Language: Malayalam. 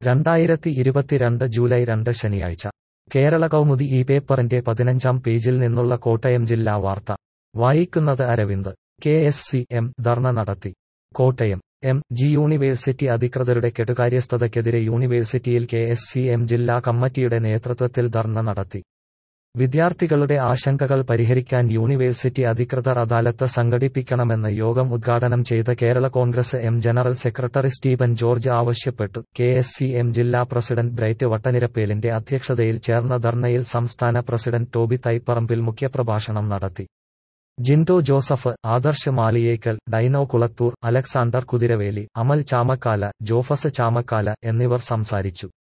രണ്ടായിരത്തി ഇരുപത്തിരണ്ട് ജൂലൈ രണ്ട് ശനിയാഴ്ച കേരള കൗമുദി ഈ പേപ്പറിന്റെ പതിനഞ്ചാം പേജിൽ നിന്നുള്ള കോട്ടയം ജില്ലാ വാർത്ത വായിക്കുന്നത് Aravind K S C M dharna നടത്തി കോട്ടയം എം ജി യൂണിവേഴ്സിറ്റി അധികൃതരുടെ കെടുകാര്യസ്ഥതയ്ക്കെതിരെ യൂണിവേഴ്സിറ്റിയിൽ കെ എസ് സി എം ജില്ലാ കമ്മിറ്റിയുടെ നേതൃത്വത്തിൽ ധർണ നടത്തി വിദ്യാർത്ഥികളുടെ ആശങ്കകൾ പരിഹരിക്കാൻ യൂണിവേഴ്സിറ്റി അധികൃതർ അദാലത്ത് സംഘടിപ്പിക്കണമെന്ന് യോഗം ഉദ്ഘാടനം ചെയ്ത Kerala Congress M general secretary Stephen George ആവശ്യപ്പെട്ടു കെ എസ് സി എം ജില്ലാ പ്രസിഡന്റ് ബ്രൈറ്റ് വട്ടനിരപ്പേലിന്റെ അധ്യക്ഷതയിൽ ചേർന്ന ധർണയിൽ സംസ്ഥാന പ്രസിഡന്റ് ടോബി തൈപ്പറമ്പിൽ മുഖ്യപ്രഭാഷണം നടത്തി ജിൻഡോ ജോസഫ് ആദർശ് മാളിയേക്കൽ ഡൈനോ കുളത്തൂർ അലക്സാണ്ടർ കുതിരവേലി അമൽ ചാമക്കാല ജോഫസ് ചാമക്കാല എന്നിവർ സംസാരിച്ചു